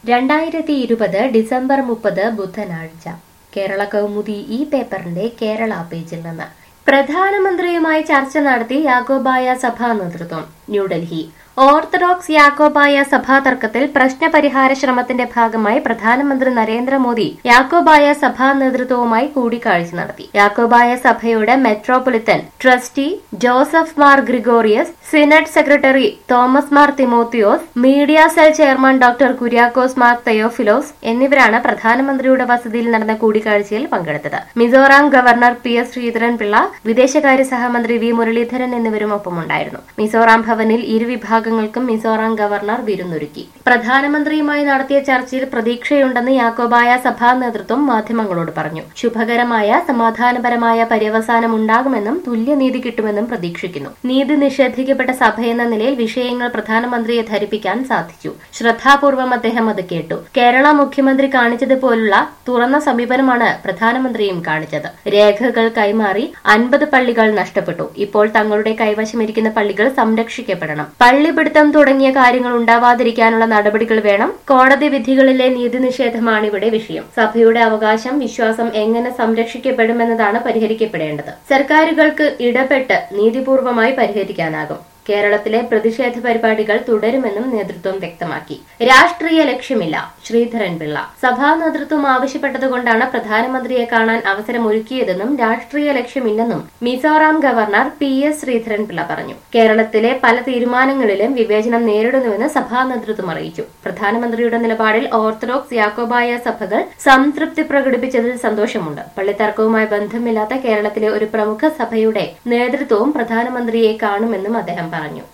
രണ്ടായിരത്തി ഇരുപത് ഡിസംബർ മുപ്പത് ബുധനാഴ്ച കേരള കൗമുദി ഈ പേപ്പറിന്റെ കേരള പേജിൽ നിന്ന് പ്രധാനമന്ത്രിയുമായി ചർച്ച നടത്തി യാക്കോബായ സഭാ നേതൃത്വം ന്യൂഡൽഹി ഓർത്തഡോക്സ് യാക്കോബായ സഭാ തർക്കത്തിൽ പ്രശ്നപരിഹാര ശ്രമത്തിന്റെ ഭാഗമായി പ്രധാനമന്ത്രി നരേന്ദ്രമോദി യാക്കോബായ സഭാ നേതൃത്വവുമായി കൂടിക്കാഴ്ച നടത്തി യാക്കോബായ സഭയുടെ metropolitan trustee Joseph Mar Gregorios synod secretary Thomas Mar Timotheos media cell chairman doctor Kuriakose Mar Theophilos എന്നിവരാണ് പ്രധാനമന്ത്രിയുടെ വസതിയിൽ നടന്ന കൂടിക്കാഴ്ചയിൽ പങ്കെടുത്തത് Mizoram governor P S Sreedharan Pillai വിദേശകാര്യ സഹമന്ത്രി വി മുരളീധരൻ എന്നിവരും ഒപ്പമുണ്ടായിരുന്നു മിസോറാം ഭവനിൽ ഇരുവിഭാഗങ്ങൾക്കും മിസോറാം ഗവർണർ വിരുന്നൊരുക്കി പ്രധാനമന്ത്രിയുമായി നടത്തിയ ചർച്ചയിൽ പ്രതീക്ഷയുണ്ടെന്ന് യാക്കോബായ സഭാ നേതൃത്വം മാധ്യമങ്ങളോട് പറഞ്ഞു ശുഭകരമായ സമാധാനപരമായ പര്യവസാനം ഉണ്ടാകുമെന്നും തുല്യനീതി കിട്ടുമെന്നും പ്രതീക്ഷിക്കുന്നു നീതി നിഷേധിക്കപ്പെട്ട സഭയെന്ന നിലയിൽ വിഷയങ്ങൾ പ്രധാനമന്ത്രിയെ ധരിപ്പിക്കാൻ സാധിച്ചു ശ്രദ്ധാപൂർവം അദ്ദേഹം അത് കേട്ടു കേരള മുഖ്യമന്ത്രി കാണിച്ചതുപോലുള്ള തുറന്ന സമീപനമാണ് പ്രധാനമന്ത്രിയും കാണിച്ചത് രേഖകൾ കൈമാറി അൻപത് പള്ളികൾ നഷ്ടപ്പെട്ടു ഇപ്പോൾ തങ്ങളുടെ കൈവശമിരിക്കുന്ന പള്ളികൾ സംരക്ഷിക്കപ്പെടണം പള്ളിപിടുത്തം തുടങ്ങിയ കാര്യങ്ങൾ ഉണ്ടാവാതിരിക്കാനുള്ള നടപടികൾ വേണം കോടതി വിധികളിലെ നീതി നിഷേധമാണ് ഇവിടെ വിഷയം സഭയുടെ അവകാശം വിശ്വാസം എങ്ങനെ സംരക്ഷിക്കപ്പെടുമെന്നതാണ് പരിഹരിക്കപ്പെടേണ്ടത് സർക്കാരുകൾക്ക് ഇടപെട്ട് നീതിപൂർവമായി പരിഹരിക്കാനാകും കേരളത്തിലെ പ്രതിഷേധ പരിപാടികൾ തുടരുമെന്നും നേതൃത്വം വ്യക്തമാക്കി രാഷ്ട്രീയ ലക്ഷ്യമില്ല ശ്രീധരൻപിള്ള സഭാ നേതൃത്വം ആവശ്യപ്പെട്ടതുകൊണ്ടാണ് പ്രധാനമന്ത്രിയെ കാണാൻ അവസരമൊരുക്കിയതെന്നും രാഷ്ട്രീയ ലക്ഷ്യമില്ലെന്നും Mizoram governor P S Sreedharan Pillai പറഞ്ഞു കേരളത്തിലെ പല തീരുമാനങ്ങളിലും വിവേചനം നേരിടുന്നുവെന്ന് സഭാ നേതൃത്വം അറിയിച്ചു പ്രധാനമന്ത്രിയുടെ നിലപാടിൽ ഓർത്തഡോക്സ് യാക്കോബായ സഭകൾ സംതൃപ്തി പ്രകടിപ്പിച്ചതിൽ സന്തോഷമുണ്ട് പള്ളിത്തർക്കവുമായി ബന്ധമില്ലാത്ത കേരളത്തിലെ ഒരു പ്രമുഖ സഭയുടെ നേതൃത്വവും പ്രധാനമന്ത്രിയെ കാണുമെന്നും അദ്ദേഹം പറഞ്ഞു